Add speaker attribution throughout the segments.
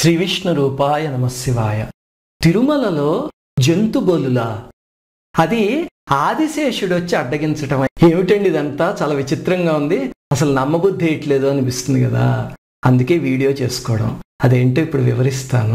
Speaker 1: శ్రీ విష్ణు రూపాయ నమ శివాయ తిరుమలలో జంతు బలులా అది ఆదిశేషుడు వచ్చి అడ్డగించటం ఏమిటండి ఇదంతా చాలా విచిత్రంగా ఉంది అసలు నమ్మబుద్ధి వేయట్లేదు అనిపిస్తుంది కదా అందుకే వీడియో చేసుకోవడం అదేంటో ఇప్పుడు వివరిస్తాను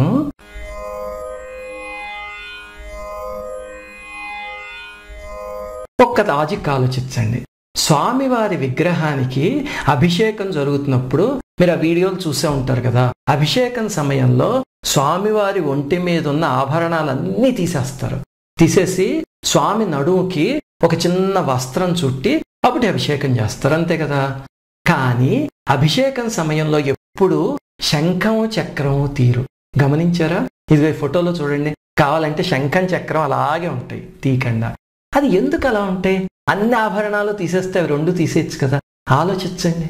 Speaker 1: ఒక్క లాజిక్ ఆలోచించండి స్వామివారి విగ్రహానికి అభిషేకం జరుగుతున్నప్పుడు మీరు ఆ వీడియోలు చూసే ఉంటారు కదా అభిషేకం సమయంలో స్వామివారి ఒంటి మీద ఉన్న ఆభరణాలన్నీ తీసేస్తారు తీసేసి స్వామి నడుముకి ఒక చిన్న వస్త్రం చుట్టి అప్పుడు అభిషేకం చేస్తారు అంతే కదా కానీ అభిషేకం సమయంలో ఎప్పుడు శంఖము చక్రము తీరు గమనించారా ఇది ఫోటోలో చూడండి కావాలంటే శంఖం చక్రం అలాగే ఉంటాయి తీయకుండా అది ఎందుకు అలా ఉంటాయి అన్ని ఆభరణాలు తీసేస్తే అవి రెండు తీసేయచ్చు కదా ఆలోచించండి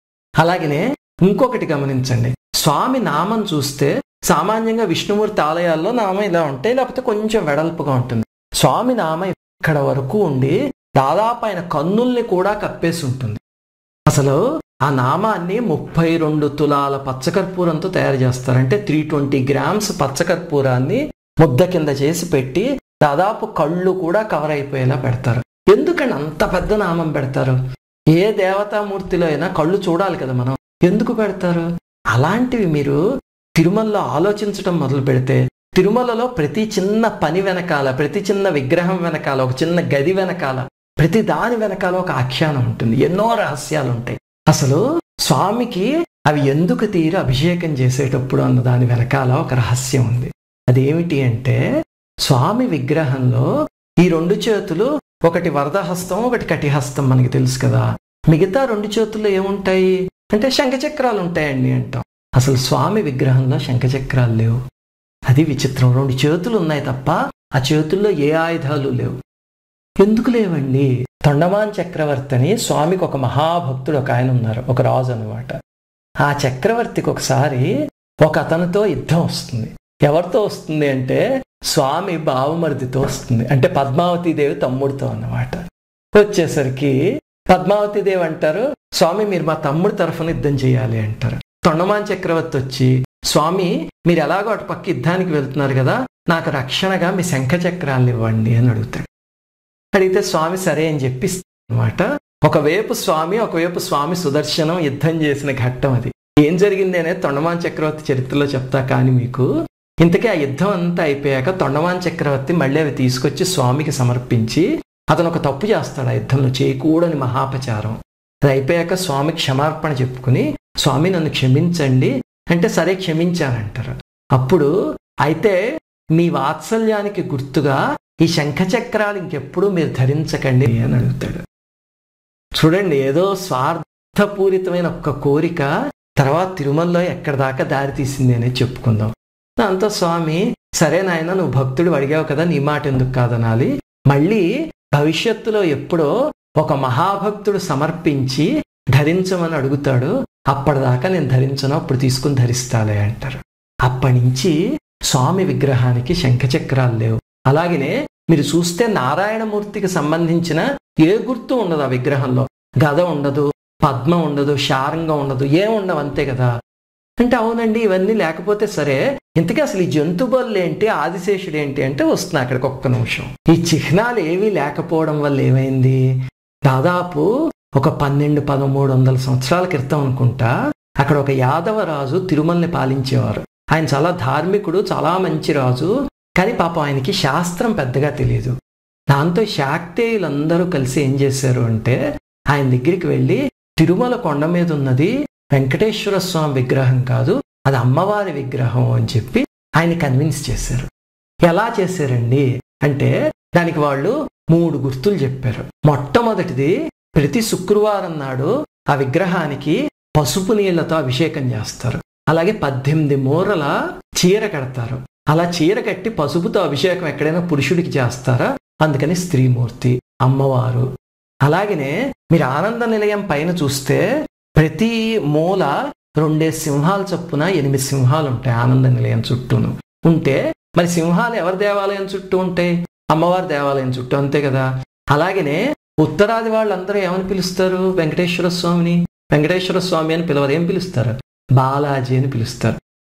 Speaker 1: అలాగనే ఇంకొకటి గమనించండి స్వామి నామం చూస్తే సామాన్యంగా విష్ణుమూర్తి ఆలయాల్లో నామం ఇలా ఉంటాయి లేకపోతే కొంచెం వెడల్పుగా ఉంటుంది స్వామి నామం ఇక్కడ వరకు ఉండి దాదాపు ఆయన కన్నుల్ని కూడా కప్పేసి ఉంటుంది అసలు ఆ నామాన్ని ముప్పై రెండు తులాల పచ్చకర్పూరంతో తయారు చేస్తారు అంటే త్రీ ట్వంటీ గ్రామ్స్ పచ్చకర్పూరాన్ని ముద్ద కింద చేసి పెట్టి దాదాపు కళ్ళు కూడా కవర్ అయిపోయేలా పెడతారు ఎందుకని అంత పెద్ద నామం పెడతారు ఏ దేవతామూర్తిలో అయినా కళ్ళు చూడాలి కదా మనం ఎందుకు పెడతారు అలాంటివి మీరు తిరుమలలో ఆలోచించడం మొదలు పెడితే తిరుమలలో ప్రతి చిన్న పని వెనకాల ప్రతి చిన్న విగ్రహం వెనకాల ఒక చిన్న గది వెనకాల ప్రతి దాని వెనకాల ఒక ఆఖ్యానం ఉంటుంది ఎన్నో రహస్యాలు ఉంటాయి అసలు స్వామికి అవి ఎందుకు తీరు అభిషేకం చేసేటప్పుడు అన్న దాని వెనకాల ఒక రహస్యం ఉంది అదేమిటి అంటే స్వామి విగ్రహంలో ఈ రెండు చేతులు ఒకటి వరదహస్తం ఒకటి కటిహస్తం మనకి తెలుసు కదా మిగతా రెండు చేతుల్లో ఏముంటాయి అంటే శంఖచక్రాలు ఉంటాయండి అంటాం అసలు స్వామి విగ్రహంలో శంఖచక్రాలు లేవు అది విచిత్రం రెండు చేతులు ఉన్నాయి తప్ప ఆ చేతుల్లో ఏ ఆయుధాలు లేవు ఎందుకు లేవండి తొండమాన్ చక్రవర్తి అని స్వామికి ఒక మహాభక్తుడు ఒక ఆయన ఉన్నారు ఒక రాజు అనమాట ఆ చక్రవర్తికి ఒకసారి ఒక అతనితో యుద్ధం వస్తుంది ఎవరితో వస్తుంది అంటే స్వామి బావమరిదితో వస్తుంది అంటే పద్మావతి దేవి తమ్ముడితో అన్నమాట వచ్చేసరికి పద్మావతి దేవి అంటారు స్వామి మీరు మా తమ్ముడి తరఫున యుద్ధం చేయాలి అంటారు తొండమాన్ చక్రవర్తి వచ్చి స్వామి మీరు ఎలాగో అటు పక్క యుద్ధానికి వెళ్తున్నారు కదా నాకు రక్షణగా మీ శంఖ చక్రాలు ఇవ్వండి అని అడుగుతాడు అడిగితే స్వామి సరే అని చెప్పి అనమాట ఒకవైపు స్వామి ఒకవైపు స్వామి సుదర్శనం యుద్ధం చేసిన ఘట్టం అది ఏం జరిగింది అనేది తొండమాన్ చక్రవర్తి చరిత్రలో చెప్తా కానీ మీకు ఇంతకీ ఆ యుద్ధం అంతా అయిపోయాక తొండమాన్ చక్రవర్తి మళ్ళీ అవి తీసుకొచ్చి స్వామికి సమర్పించి అతను ఒక తప్పు చేస్తాడు ఆ యుద్ధంలో చేయకూడని మహాపచారం అది అయిపోయాక స్వామి క్షమార్పణ చెప్పుకుని స్వామి నన్ను క్షమించండి అంటే సరే క్షమించానంటారు అప్పుడు అయితే మీ వాత్సల్యానికి గుర్తుగా ఈ శంఖచక్రాలు ఇంకెప్పుడు మీరు ధరించకండి అని అడుగుతాడు చూడండి ఏదో స్వార్థపూరితమైన ఒక్క కోరిక తర్వాత తిరుమలలో ఎక్కడి దాకా దారి తీసింది అనేది చెప్పుకుందాం దాంతో స్వామి సరే నాయన నువ్వు భక్తుడు అడిగావు కదా నీ మాట ఎందుకు కాదనాలి మళ్ళీ భవిష్యత్తులో ఎప్పుడో ఒక మహాభక్తుడు సమర్పించి ధరించమని అడుగుతాడు అప్పటిదాకా నేను ధరించను అప్పుడు తీసుకుని ధరిస్తాలే అంటారు అప్పటి నుంచి స్వామి విగ్రహానికి శంఖచక్రాలు లేవు అలాగనే మీరు చూస్తే నారాయణమూర్తికి సంబంధించిన ఏ గుర్తు ఉండదు ఆ విగ్రహంలో గద ఉండదు పద్మ ఉండదు శారంగం ఉండదు ఏం ఉండవు అంతే కదా అంటే అవునండి ఇవన్నీ లేకపోతే సరే ఇంతకీ అసలు ఈ జంతు బళ్ళు ఏంటి ఆదిశేషుడు ఏంటి అంటే వస్తున్నా అక్కడికి ఒక్క నిమిషం ఈ చిహ్నాలు ఏవీ లేకపోవడం వల్ల ఏమైంది దాదాపు ఒక పన్నెండు పదమూడు వందల సంవత్సరాల క్రితం అనుకుంటా అక్కడ ఒక యాదవ రాజు తిరుమలని పాలించేవారు ఆయన చాలా ధార్మికుడు చాలా మంచి రాజు కానీ పాపం ఆయనకి శాస్త్రం పెద్దగా తెలియదు దాంతో శాక్తేయులందరూ కలిసి ఏం చేశారు అంటే ఆయన దగ్గరికి వెళ్ళి తిరుమల కొండ మీద ఉన్నది వెంకటేశ్వర స్వామి విగ్రహం కాదు అది అమ్మవారి విగ్రహం అని చెప్పి ఆయన కన్విన్స్ చేశారు ఎలా చేశారండి అంటే దానికి వాళ్ళు మూడు గుర్తులు చెప్పారు మొట్టమొదటిది ప్రతి శుక్రవారం నాడు ఆ విగ్రహానికి పసుపు నీళ్లతో అభిషేకం చేస్తారు అలాగే పద్దెనిమిది మూరల చీర కడతారు అలా చీర కట్టి పసుపుతో అభిషేకం ఎక్కడైనా పురుషుడికి చేస్తారా అందుకని స్త్రీమూర్తి అమ్మవారు అలాగనే మీరు ఆనంద నిలయం పైన చూస్తే ప్రతి మూల రెండే సింహాల చొప్పున ఎనిమిది సింహాలు ఉంటాయి ఆనంద నిలయం చుట్టూను ఉంటే మరి సింహాలు ఎవరి దేవాలయం చుట్టూ ఉంటాయి అమ్మవారి దేవాలయం చుట్టూ అంతే కదా అలాగనే ఉత్తరాది వాళ్ళందరూ ఏమని పిలుస్తారు వెంకటేశ్వర స్వామిని వెంకటేశ్వర స్వామి అని పిలవరు ఏం పిలుస్తారు బాలాజీ అని పిలుస్తారు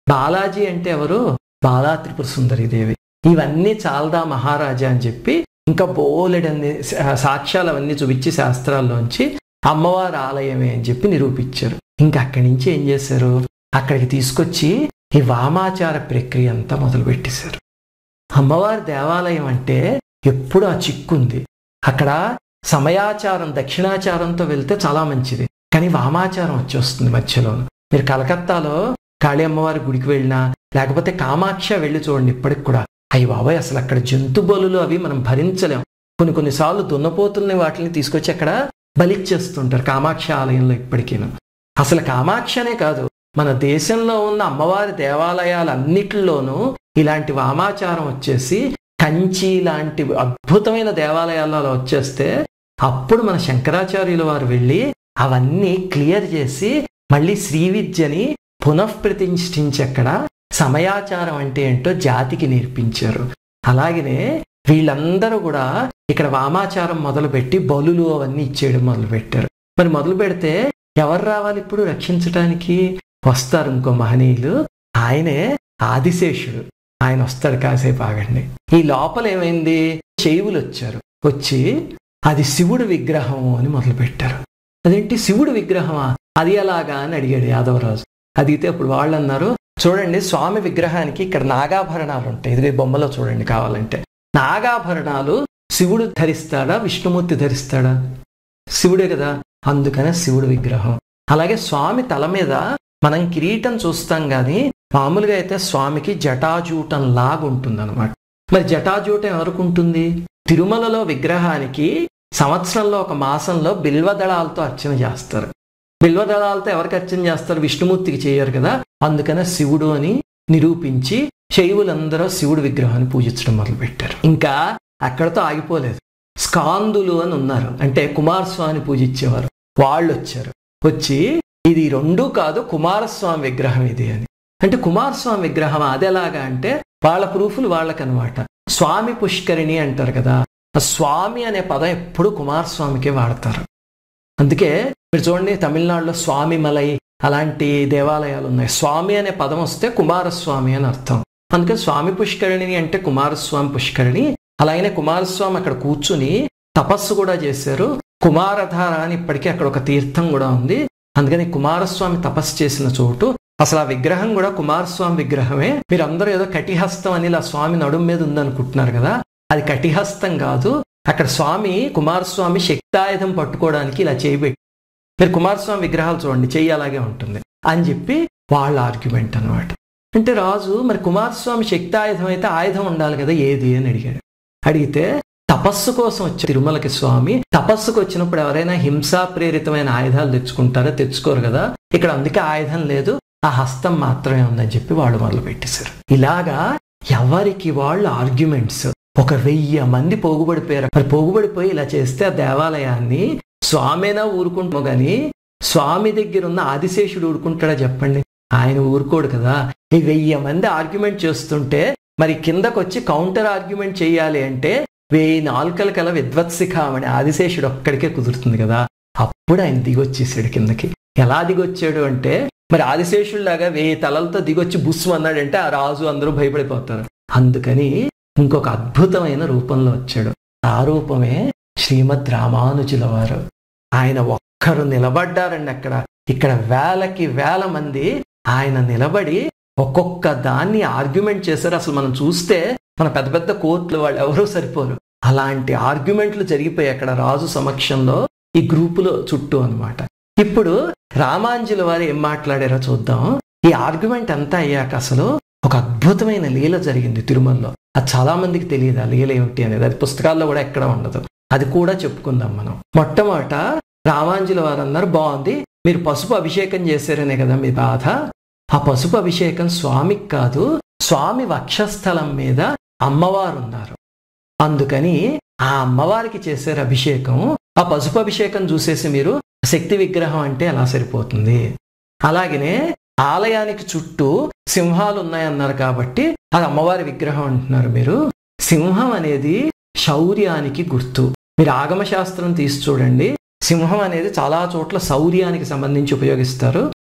Speaker 1: బాలాజీ అంటే ఎవరు బాలా త్రిపుర సుందరిదేవి ఇవన్నీ చాలదా మహారాజా అని చెప్పి ఇంకా బోలెడన్ని సాక్ష్యాలు అవన్నీ చూపించి శాస్త్రాల్లోంచి అమ్మవారి ఆలయమే అని చెప్పి నిరూపించారు ఇంకా అక్కడి నుంచి ఏం చేశారు అక్కడికి తీసుకొచ్చి ఈ వామాచార ప్రక్రియ అంతా మొదలు పెట్టేశారు అమ్మవారి దేవాలయం అంటే ఎప్పుడు ఆ చిక్కుంది అక్కడ సమయాచారం దక్షిణాచారంతో వెళ్తే చాలా మంచిది కానీ వామాచారం వచ్చేస్తుంది మధ్యలో మీరు కలకత్తాలో కాళీ అమ్మవారి గుడికి వెళ్ళినా లేకపోతే కామాక్ష వెళ్ళి చూడండి ఇప్పటికి కూడా అయ్యి బాబాయ్ అసలు అక్కడ జంతు బలులు అవి మనం భరించలేం కొన్ని కొన్నిసార్లు దున్నపోతుల్ని వాటిని తీసుకొచ్చి అక్కడ బలిచ్చేస్తుంటారు కామాక్ష ఆలయంలో ఇప్పటికీను అసలు కామాక్షనే కాదు మన దేశంలో ఉన్న అమ్మవారి దేవాలయాలన్నిటిలోనూ ఇలాంటి వామాచారం వచ్చేసి కంచి లాంటి అద్భుతమైన దేవాలయాలలో వచ్చేస్తే అప్పుడు మన శంకరాచార్యుల వారు వెళ్ళి అవన్నీ క్లియర్ చేసి మళ్ళీ శ్రీ విద్యని పునఃప్రతిష్ఠించి అక్కడ సమయాచారం అంటే ఏంటో జాతికి నేర్పించారు అలాగనే వీళ్ళందరూ కూడా ఇక్కడ వామాచారం మొదలుపెట్టి బలులు అవన్నీ ఇచ్చేయడం మొదలు పెట్టారు మరి మొదలు పెడితే ఎవరు రావాలి ఇప్పుడు రక్షించడానికి వస్తారు ఇంకో మహనీయులు ఆయనే ఆదిశేషుడు ఆయన వస్తాడు కాసేపు ఆగండి ఈ లోపల ఏమైంది శైవులు వచ్చారు వచ్చి అది శివుడు విగ్రహం అని మొదలు పెట్టారు అదేంటి శివుడు విగ్రహమా అది ఎలాగా అని అడిగాడు యాదవరాజు అడిగితే అప్పుడు వాళ్ళు అన్నారు చూడండి స్వామి విగ్రహానికి ఇక్కడ నాగాభరణాలు ఉంటాయి ఇది బొమ్మలో చూడండి కావాలంటే నాగాభరణాలు శివుడు ధరిస్తాడా విష్ణుమూర్తి ధరిస్తాడా శివుడే కదా అందుకనే శివుడు విగ్రహం అలాగే స్వామి తల మీద మనం కిరీటం చూస్తాం కానీ మామూలుగా అయితే స్వామికి జటాజూటం లాగుంటుంది అనమాట మరి జటాజూటం ఎవరికి ఉంటుంది తిరుమలలో విగ్రహానికి సంవత్సరంలో ఒక మాసంలో బిల్వదళాలతో అర్చన చేస్తారు బిల్వదళాలతో ఎవరికి అర్చన చేస్తారు విష్ణుమూర్తికి చేయరు కదా అందుకనే శివుడు అని నిరూపించి శైవులందరూ శివుడు విగ్రహాన్ని పూజించడం మొదలుపెట్టారు ఇంకా అక్కడతో ఆగిపోలేదు స్కాందులు అని ఉన్నారు అంటే కుమారస్వామిని పూజించేవారు వాళ్ళు వచ్చారు వచ్చి ఇది రెండు కాదు కుమారస్వామి విగ్రహం ఇది అని అంటే కుమారస్వామి విగ్రహం అదెలాగా అంటే వాళ్ళ ప్రూఫ్లు వాళ్ళకనమాట స్వామి పుష్కరిణి అంటారు కదా ఆ స్వామి అనే పదం ఎప్పుడు కుమారస్వామికే వాడతారు అందుకే మీరు చూడండి తమిళనాడులో స్వామి మలై అలాంటి దేవాలయాలు ఉన్నాయి స్వామి అనే పదం వస్తే కుమారస్వామి అని అర్థం అందుకే స్వామి పుష్కరిణి అంటే కుమారస్వామి పుష్కరిణి అలాగనే కుమారస్వామి అక్కడ కూర్చుని తపస్సు కూడా చేశారు కుమారధార అని ఇప్పటికీ అక్కడ ఒక తీర్థం కూడా ఉంది అందుకని కుమారస్వామి తపస్సు చేసిన చోటు అసలు ఆ విగ్రహం కూడా కుమారస్వామి విగ్రహమే మీరు అందరూ ఏదో కటిహస్తం అని ఇలా స్వామి నడుం మీద ఉందనుకుంటున్నారు కదా అది కటిహస్తం కాదు అక్కడ స్వామి కుమారస్వామి శక్తాయుధం పట్టుకోవడానికి ఇలా చేయబెట్టి మీరు కుమారస్వామి విగ్రహాలు చూడండి చెయ్యి అలాగే ఉంటుంది అని చెప్పి వాళ్ళ ఆర్గ్యుమెంట్ అనమాట అంటే రాజు మరి కుమారస్వామి శక్తాయుధం అయితే ఆయుధం ఉండాలి కదా ఏది అని అడిగాడు అడిగితే తపస్సు కోసం వచ్చే తిరుమలకి స్వామి తపస్సుకు వచ్చినప్పుడు ఎవరైనా హింసా ప్రేరితమైన ఆయుధాలు తెచ్చుకుంటారో తెచ్చుకోరు కదా ఇక్కడ అందుకే ఆయుధం లేదు ఆ హస్తం మాత్రమే ఉందని చెప్పి వాళ్ళు మొదలు పెట్టేశారు ఇలాగా ఎవరికి వాళ్ళు ఆర్గ్యుమెంట్స్ ఒక వెయ్యి మంది పోగుబడిపోయారు మరి పోగుబడిపోయి ఇలా చేస్తే ఆ దేవాలయాన్ని స్వామినా ఊరుకుంటాము గాని స్వామి దగ్గర ఉన్న ఆదిశేషుడు ఊరుకుంటాడా చెప్పండి ఆయన ఊరుకోడు కదా ఈ వెయ్యి మంది ఆర్గ్యుమెంట్ చేస్తుంటే మరి కిందకు వచ్చి కౌంటర్ ఆర్గ్యుమెంట్ చేయాలి అంటే వెయ్యి నాలుకల కల విద్వత్సిఖామని ఆదిశేషుడు ఒక్కడికే కుదురుతుంది కదా అప్పుడు ఆయన దిగొచ్చేసాడు కిందకి ఎలా దిగొచ్చాడు అంటే మరి ఆదిశేషుడిలాగా వెయ్యి తలలతో దిగొచ్చి బుస్సు అన్నాడంటే ఆ రాజు అందరూ భయపడిపోతారు అందుకని ఇంకొక అద్భుతమైన రూపంలో వచ్చాడు ఆ రూపమే శ్రీమద్ రామానుజుల వారు ఆయన ఒక్కరు నిలబడ్డారండి అక్కడ ఇక్కడ వేలకి వేల మంది ఆయన నిలబడి ఒక్కొక్క దాన్ని ఆర్గ్యుమెంట్ చేశారు అసలు మనం చూస్తే మన పెద్ద పెద్ద కోర్టులు వాళ్ళు ఎవరూ సరిపోరు అలాంటి ఆర్గ్యుమెంట్లు జరిగిపోయి అక్కడ రాజు సమక్షంలో ఈ గ్రూపులో చుట్టూ అనమాట ఇప్పుడు రామాంజుల వారు ఏం మాట్లాడారో చూద్దాం ఈ ఆర్గ్యుమెంట్ అంతా అయ్యాక అసలు ఒక అద్భుతమైన లీల జరిగింది తిరుమలలో అది చాలా మందికి తెలియదు ఆ లీల ఏమిటి అనేది అది పుస్తకాల్లో కూడా ఎక్కడ ఉండదు అది కూడా చెప్పుకుందాం మనం మొట్టమొదట రామాంజుల వారు అన్నారు బాగుంది మీరు పసుపు అభిషేకం చేశారనే కదా మీ బాధ ఆ పసుపు అభిషేకం స్వామికి కాదు స్వామి వక్షస్థలం మీద అమ్మవారు ఉన్నారు అందుకని ఆ అమ్మవారికి చేశారు అభిషేకం ఆ పసుపు అభిషేకం చూసేసి మీరు శక్తి విగ్రహం అంటే ఎలా సరిపోతుంది అలాగనే ఆలయానికి చుట్టూ సింహాలు ఉన్నాయన్నారు కాబట్టి అది అమ్మవారి విగ్రహం అంటున్నారు మీరు సింహం అనేది శౌర్యానికి గుర్తు మీరు ఆగమ శాస్త్రం తీసి చూడండి సింహం అనేది చాలా చోట్ల శౌర్యానికి సంబంధించి ఉపయోగిస్తారు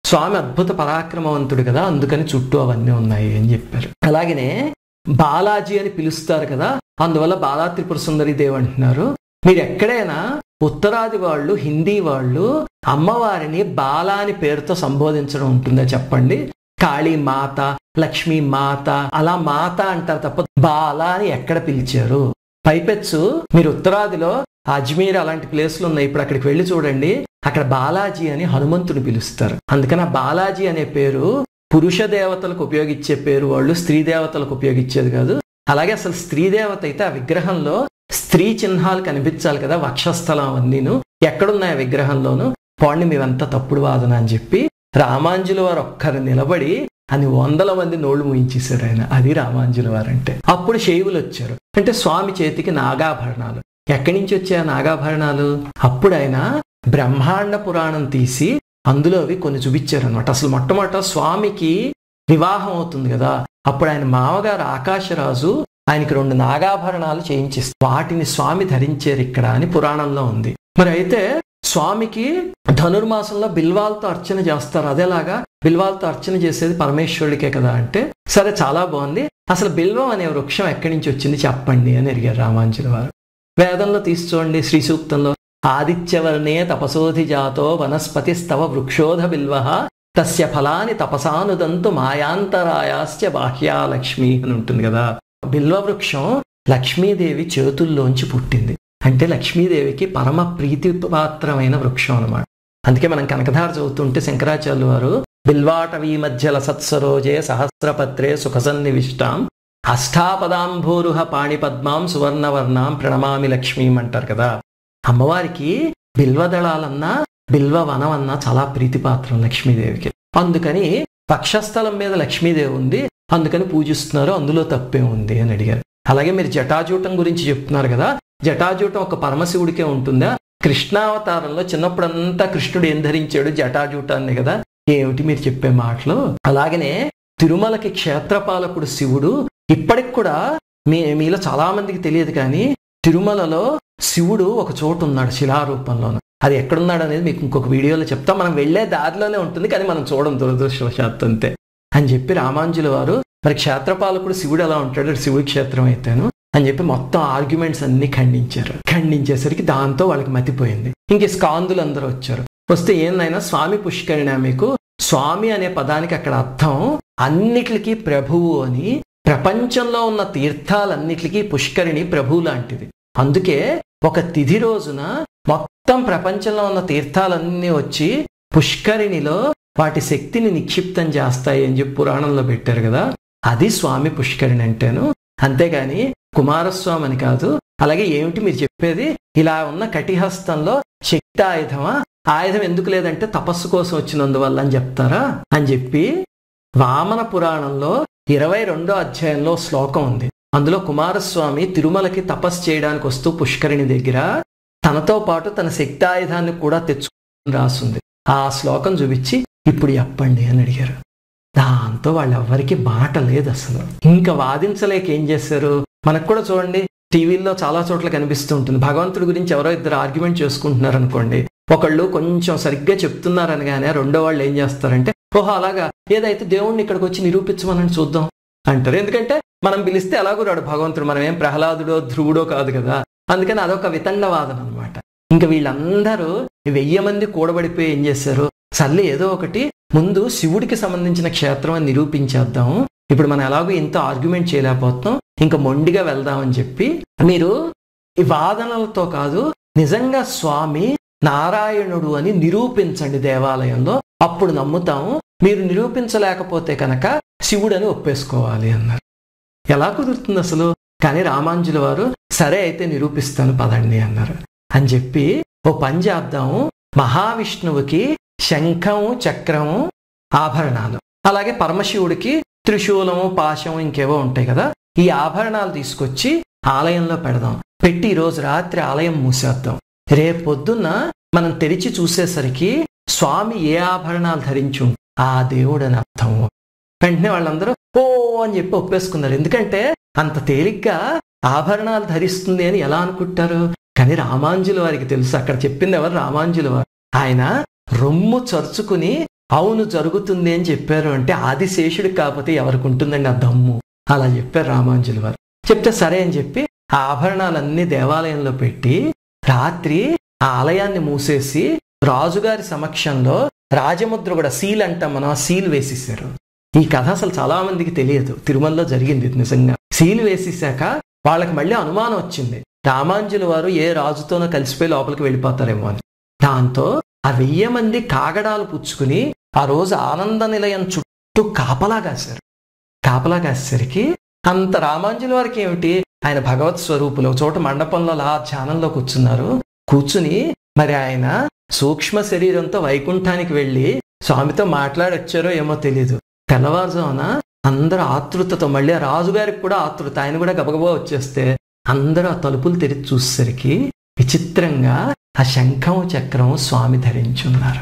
Speaker 1: స్వామి అద్భుత పరాక్రమవంతుడు కదా అందుకని చుట్టూ అవన్నీ ఉన్నాయి అని చెప్పారు అలాగనే బాలాజీ అని పిలుస్తారు కదా అందువల్ల బాలా త్రిపుర సుందరి దేవి అంటున్నారు మీరు ఎక్కడైనా ఉత్తరాది వాళ్ళు హిందీ వాళ్ళు అమ్మవారిని బాలా అని పేరుతో సంబోధించడం ఉంటుందా చెప్పండి కాళీ మాత లక్ష్మీ మాత అలా మాత అంటారు తప్ప బాల అని ఎక్కడ పిలిచారు పైపెచ్చు మీరు ఉత్తరాదిలో అజ్మీర్ అలాంటి ప్లేస్లు ఉన్నాయి ఇప్పుడు అక్కడికి వెళ్ళి చూడండి అక్కడ బాలాజీ అని హనుమంతుని పిలుస్తారు అందుకని ఆ బాలాజీ అనే పేరు పురుష దేవతలకు ఉపయోగించే పేరు వాళ్ళు స్త్రీ దేవతలకు ఉపయోగించేది కాదు అలాగే అసలు స్త్రీ దేవత అయితే ఆ విగ్రహంలో స్త్రీ చిహ్నాలు కనిపించాలి కదా వక్షస్థలం అవన్నీను ఎక్కడున్నాయి ఆ విగ్రహంలోను పోండి మీవంతా తప్పుడు వాదన అని చెప్పి రామాంజుల వారు ఒక్కరు నిలబడి అని వందల మంది నోళ్లు ముయించేశారు ఆయన అది రామాంజుల వారు అంటే అప్పుడు శైవులు వచ్చారు అంటే స్వామి చేతికి నాగాభరణాలు ఎక్కడి నుంచి వచ్చాయి ఆ నాగాభరణాలు అప్పుడు ఆయన బ్రహ్మాండ పురాణం తీసి అందులో అవి కొన్ని చూపించారు అనమాట అసలు మొట్టమొదట స్వామికి వివాహం అవుతుంది కదా అప్పుడు ఆయన మామగారు ఆకాశరాజు ఆయనకి రెండు నాగాభరణాలు చేయించేస్తారు వాటిని స్వామి ధరించారు ఇక్కడ అని పురాణంలో ఉంది మరి అయితే స్వామికి ధనుర్మాసంలో బిల్వాలతో అర్చన చేస్తారు అదేలాగా బిల్వాలతో అర్చన చేసేది పరమేశ్వరుడికే కదా అంటే సరే చాలా బాగుంది అసలు బిల్వం అనే వృక్షం ఎక్కడి నుంచి వచ్చింది చెప్పండి అని అడిగారు రామాంజుల వారు వేదంలో తీసి చూడండి శ్రీ సూక్తంలో ఆదిత్యవర్ణే తపసోధి జాతో వనస్పతి స్తవ వృక్షోధ బిల్వ తస్య ఫలాని తపసానుదంతు మాయాంతరాయాశ్చ బాహ్యాలక్ష్మి అని ఉంటుంది కదా బిల్వ వృక్షం లక్ష్మీదేవి చేతుల్లోంచి పుట్టింది అంటే లక్ష్మీదేవికి పరమ ప్రీతిపాత్రమైన వృక్షం అనమాట అందుకే మనం కనకధార చదువుతుంటే శంకరాచార్యులు వారు బిల్వాటవీ మధ్యల సత్సరోజే సహస్రపత్రే సుఖసన్నివిష్టాం అష్టాపదాంభోరుహ పాణిపద్మాం సువర్ణవర్ణాం ప్రణమామి లక్ష్మీం అంటారు కదా అమ్మవారికి బిల్వదళాలన్నా బిల్వ వనం అన్నా చాలా ప్రీతిపాత్రం లక్ష్మీదేవికి అందుకని పక్షస్థలం మీద లక్ష్మీదేవి ఉంది అందుకని పూజిస్తున్నారు అందులో తప్పే ఉంది అని అడిగారు అలాగే మీరు జటాజూటం గురించి చెప్తున్నారు కదా జటాజూటం ఒక పరమశివుడికే ఉంటుందా కృష్ణావతారంలో చిన్నప్పుడంతా కృష్ణుడు ఏం ధరించాడు జటాజూటాన్ని కదా ఏమిటి మీరు చెప్పే మాటలు అలాగనే తిరుమలకి క్షేత్రపాలకుడు శివుడు ఇప్పటికి కూడా మీ మీలో చాలా మందికి తెలియదు కానీ తిరుమలలో శివుడు ఒక చోటు ఉన్నాడు శిలారూపంలోను అది ఎక్కడున్నాడు అనేది మీకు ఇంకొక వీడియోలో చెప్తా మనం వెళ్లే దారిలోనే ఉంటుంది కానీ మనం చూడం దురదృష్టవశాత్తు అంతే అని చెప్పి రామాంజుల వారు మరి క్షేత్రపాలకుడు శివుడు ఎలా ఉంటాడు శివుడి క్షేత్రం అయితేను అని చెప్పి మొత్తం ఆర్గ్యుమెంట్స్ అన్ని ఖండించారు ఖండించేసరికి దాంతో వాళ్ళకి మతిపోయింది ఇంక స్కాందులు అందరూ వచ్చారు వస్తే ఏందైనా స్వామి పుష్కరిణ మీకు స్వామి అనే పదానికి అక్కడ అర్థం అన్నిటికీ ప్రభువు అని ప్రపంచంలో ఉన్న తీర్థాలన్నిటికీ పుష్కరిణి ప్రభువు లాంటిది అందుకే ఒక తిథి రోజున మొత్తం ప్రపంచంలో ఉన్న తీర్థాలన్నీ వచ్చి పుష్కరిణిలో వాటి శక్తిని నిక్షిప్తం చేస్తాయి అని చెప్పి పురాణంలో పెట్టారు కదా అది స్వామి పుష్కరిణి అంటేను అంతేగాని కుమారస్వామి అని కాదు అలాగే ఏమిటి మీరు చెప్పేది ఇలా ఉన్న కటిహస్తంలో శక్తి ఆయుధమా ఆయుధం ఎందుకు లేదంటే తపస్సు కోసం వచ్చినందువల్ల అని చెప్తారా అని చెప్పి వామన పురాణంలో ఇరవై రెండో అధ్యాయంలో శ్లోకం ఉంది అందులో కుమారస్వామి తిరుమలకి తపస్సు చేయడానికి వస్తూ పుష్కరిణి దగ్గర తనతో పాటు తన శక్తి ఆయుధాన్ని కూడా తెచ్చుకుని రాసుంది ఆ శ్లోకం చూపించి ఇప్పుడు చెప్పండి అని అడిగారు దాంతో వాళ్ళెవ్వరికి మాట లేదు అసలు ఇంకా వాదించలేక ఏం చేశారు మనకు కూడా చూడండి టీవీల్లో చాలా చోట్ల కనిపిస్తూ ఉంటుంది భగవంతుడి గురించి ఎవరో ఇద్దరు ఆర్గ్యుమెంట్ చేసుకుంటున్నారు అనుకోండి ఒకళ్ళు కొంచెం సరిగ్గా చెప్తున్నారనగానే రెండో వాళ్ళు ఏం చేస్తారంటే ఓహో అలాగా ఏదైతే దేవుణ్ణి ఇక్కడికి వచ్చి నిరూపించమని చూద్దాం అంటారు ఎందుకంటే మనం పిలిస్తే ఎలాగో రాడు భగవంతుడు మనం ఏం ప్రహ్లాదుడో ధ్రువుడో కాదు కదా అందుకని అదొక వితండవాదన అనమాట ఇంకా వీళ్ళందరూ వెయ్యి మంది కూడబడిపోయి ఏం చేశారు సర్లే ఏదో ఒకటి ముందు శివుడికి సంబంధించిన క్షేత్రం అని నిరూపించేద్దాం ఇప్పుడు మనం ఎలాగో ఇంత ఆర్గ్యుమెంట్ చేయలేకపోతున్నాం ఇంకా మొండిగా వెళ్దామని చెప్పి మీరు ఈ వాదనలతో కాదు నిజంగా స్వామి నారాయణుడు అని నిరూపించండి దేవాలయంలో అప్పుడు నమ్ముతాము మీరు నిరూపించలేకపోతే కనుక శివుడని ఒప్పేసుకోవాలి అన్నారు ఎలా కుదురుతుంది అసలు కానీ రామాంజుల వారు సరే అయితే నిరూపిస్తాను పదండి అన్నారు అని చెప్పి ఓ పని చేద్దాము మహావిష్ణువుకి శంఖము చక్రము ఆభరణాలు అలాగే పరమశివుడికి త్రిశూలము పాశము ఇంకేవో ఉంటాయి కదా ఈ ఆభరణాలు తీసుకొచ్చి ఆలయంలో పెడదాం పెట్టి ఈరోజు రాత్రి ఆలయం మూసేద్దాం రేపు పొద్దున్న మనం తెరిచి చూసేసరికి స్వామి ఏ ఆభరణాలు ధరించు ఆ దేవుడని అర్థము వెంటనే వాళ్ళందరూ ఓ అని చెప్పి ఒప్పేసుకున్నారు ఎందుకంటే అంత తేలిగ్గా ఆభరణాలు ధరిస్తుంది అని ఎలా అనుకుంటారు కానీ రామాంజుల వారికి తెలుసు అక్కడ చెప్పింది ఎవరు రామాంజుల వారు ఆయన రొమ్ము చరుచుకుని అవును జరుగుతుంది అని చెప్పారు అంటే ఆదిశేషుడికి కాకపోతే ఎవరికి ఉంటుందండి ఆ దమ్ము అలా చెప్పారు రామాంజుల వారు చెప్తే సరే అని చెప్పి ఆ ఆభరణాలన్నీ దేవాలయంలో పెట్టి రాత్రి ఆ ఆలయాన్ని మూసేసి రాజుగారి సమక్షంలో రాజముద్ర కూడా సీల్ అంటాం మనం ఆ సీల్ వేసేసారు ఈ కథ అసలు చాలా మందికి తెలియదు తిరుమలలో జరిగింది ఇది నిజంగా సీల్ వేసేసాక వాళ్ళకి మళ్ళీ అనుమానం వచ్చింది రామాంజుల వారు ఏ రాజుతోనో కలిసిపోయి లోపలికి వెళ్ళిపోతారేమో అని దాంతో ఆ వెయ్యి మంది కాగడాలు పుచ్చుకుని ఆ రోజు ఆనంద నిలయం చుట్టూ కాపలా కాశారు కాపలా కాసేసరికి అంత రామాంజుల వారికి ఏమిటి ఆయన భగవత్ స్వరూపులు ఒక చోట మండపంలో అలా ధ్యానంలో కూర్చున్నారు కూర్చుని మరి ఆయన సూక్ష్మ శరీరంతో వైకుంఠానికి వెళ్ళి స్వామితో మాట్లాడొచ్చారో ఏమో తెలియదు తెల్లవారుజామున అందరూ ఆతృతతో మళ్ళీ ఆ రాజుగారికి కూడా ఆతృత ఆయన కూడా గబగబా వచ్చేస్తే అందరూ ఆ తలుపులు తెరిచి చూసేసరికి విచిత్రంగా ఆ శంఖం చక్రం స్వామి ధరించున్నారు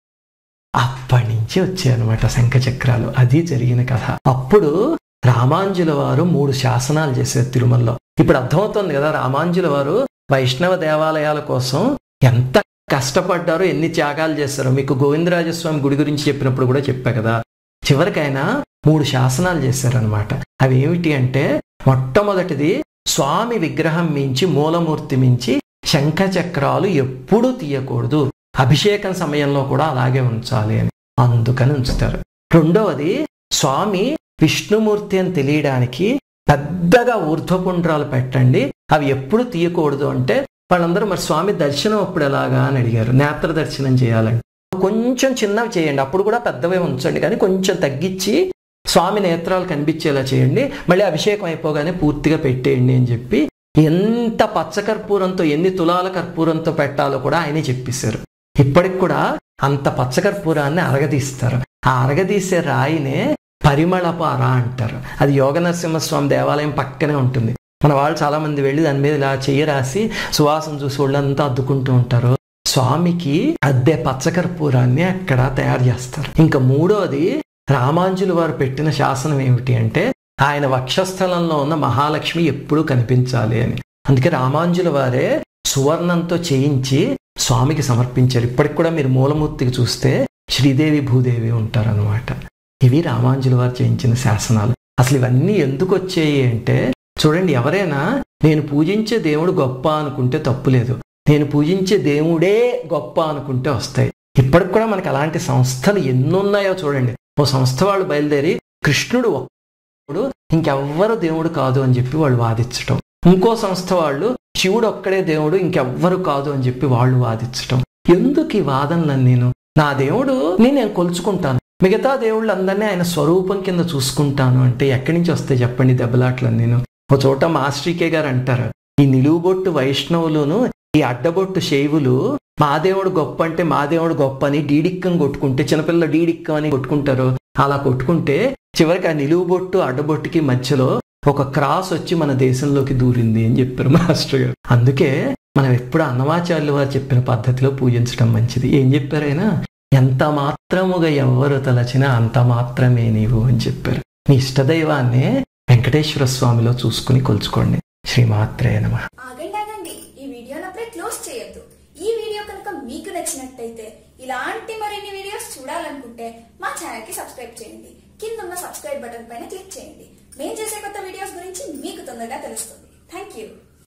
Speaker 1: అప్పటి నుంచి వచ్చాయన్నమాట శంఖ చక్రాలు అది జరిగిన కథ అప్పుడు రామాంజుల వారు మూడు శాసనాలు చేశారు తిరుమలలో ఇప్పుడు అర్థమవుతుంది కదా రామాంజుల వారు వైష్ణవ దేవాలయాల కోసం ఎంత కష్టపడ్డారో ఎన్ని త్యాగాలు చేస్తారో మీకు గోవిందరాజస్వామి గుడి గురించి చెప్పినప్పుడు కూడా చెప్పా కదా చివరికైనా మూడు శాసనాలు చేశారనమాట అవి ఏమిటి అంటే మొట్టమొదటిది స్వామి విగ్రహం మించి మూలమూర్తి మించి శంఖ చక్రాలు ఎప్పుడూ తీయకూడదు అభిషేకం సమయంలో కూడా అలాగే ఉంచాలి అని అందుకని ఉంచుతారు రెండవది స్వామి విష్ణుమూర్తి అని తెలియడానికి పెద్దగా ఊర్ధ్వపుండ్రాలు పెట్టండి అవి ఎప్పుడు తీయకూడదు అంటే వాళ్ళందరూ మరి స్వామి దర్శనం అప్పుడు ఎలాగా అని అడిగారు నేత్ర దర్శనం చేయాలండి కొంచెం చిన్నవి చేయండి అప్పుడు కూడా పెద్దవే ఉంచండి కానీ కొంచెం తగ్గించి స్వామి నేత్రాలు కనిపించేలా చేయండి మళ్ళీ అభిషేకం అయిపోగానే పూర్తిగా పెట్టేయండి అని చెప్పి ఎంత పచ్చ కర్పూరంతో ఎన్ని తులాల కర్పూరంతో పెట్టాలో కూడా ఆయనే చెప్పేశారు ఇప్పటికి కూడా అంత పచ్చ కర్పూరాన్ని అరగదీస్తారు ఆ అరగదీసే రాయినే పరిమళపార అంటారు అది యోగ నరసింహస్వామి దేవాలయం పక్కనే ఉంటుంది మన వాళ్ళు చాలా మంది వెళ్ళి దాని మీద ఇలా చెయ్యి రాసి సువాసన చూసి వాళ్ళంతా అద్దుకుంటూ ఉంటారు స్వామికి అద్దె పచ్చకర్పూరాన్ని అక్కడ తయారు చేస్తారు ఇంకా మూడోది రామాంజులు వారు పెట్టిన శాసనం ఏమిటి అంటే ఆయన వక్షస్థలంలో ఉన్న మహాలక్ష్మి ఎప్పుడూ కనిపించాలి అని అందుకే రామాంజుల వారే సువర్ణంతో చేయించి స్వామికి సమర్పించారు ఇప్పటికి కూడా మీరు మూలమూర్తికి చూస్తే శ్రీదేవి భూదేవి ఉంటారనమాట ఇవి రామాంజుల వారు చేయించిన శాసనాలు అసలు ఇవన్నీ ఎందుకు వచ్చాయి అంటే చూడండి ఎవరైనా నేను పూజించే దేవుడు గొప్ప అనుకుంటే తప్పులేదు నేను పూజించే దేవుడే గొప్ప అనుకుంటే వస్తాయి ఇప్పటికి కూడా మనకి అలాంటి సంస్థలు ఎన్నున్నాయో చూడండి ఓ సంస్థ వాళ్ళు బయలుదేరి కృష్ణుడు ఒక్కడు ఇంకెవ్వరు దేవుడు కాదు అని చెప్పి వాళ్ళు వాదించటం ఇంకో సంస్థ వాళ్ళు శివుడు ఒక్కడే దేవుడు ఇంకెవ్వరు కాదు అని చెప్పి వాళ్ళు వాదించటం ఎందుకు ఈ వాదనలను నేను నా దేవుడు నేను కొలుచుకుంటాను మిగతా దేవుళ్ళు అందరినీ ఆయన స్వరూపం కింద చూసుకుంటాను అంటే ఎక్కడి నుంచి వస్తాయి చెప్పండి దెబ్బలాట్లని నేను ఒక చోట మాస్ట్రీకే గారు అంటారు ఈ నిలువుబొట్టు వైష్ణవులును ఈ అడ్డబొట్టు శైవులు మా దేవుడు గొప్ప అంటే మా దేవుడు గొప్ప అని డీడిక్కం కొట్టుకుంటే చిన్నపిల్లలు డీడిక్కం అని కొట్టుకుంటారు అలా కొట్టుకుంటే చివరికి ఆ నిలువుబొట్టు అడ్డబొట్టుకి మధ్యలో ఒక క్రాస్ వచ్చి మన దేశంలోకి దూరింది అని చెప్పారు మాస్టర్ గారు అందుకే మనం ఎప్పుడు అన్నమాచార్యులు వారు చెప్పిన పద్ధతిలో పూజించడం మంచిది ఏం చెప్పారైనా ఎంత మాత్రముగా ఎవ్వరు తలచినా అంత మాత్రమే నీవు అని చెప్పారు మీ ఇష్టదైవాన్ని వెంకటేశ్వర స్వామిలో చూసుకుని కొలుచుకోండి శ్రీమాత్రే నమ
Speaker 2: ఆగండి ఆగండి ఈ వీడియోని అప్పుడే క్లోజ్ చేయొద్దు ఈ వీడియో కనుక మీకు నచ్చినట్టయితే ఇలాంటి మరిన్ని వీడియోస్ చూడాలనుకుంటే మా ఛానల్ కి సబ్స్క్రైబ్ చేయండి కింద ఉన్న సబ్స్క్రైబ్ బటన్ పైన క్లిక్ చేయండి మేము చేసే కొత్త వీడియోస్ గురించి మీకు తొందరగా తెలుస్తుంది థ్యాంక్ యూ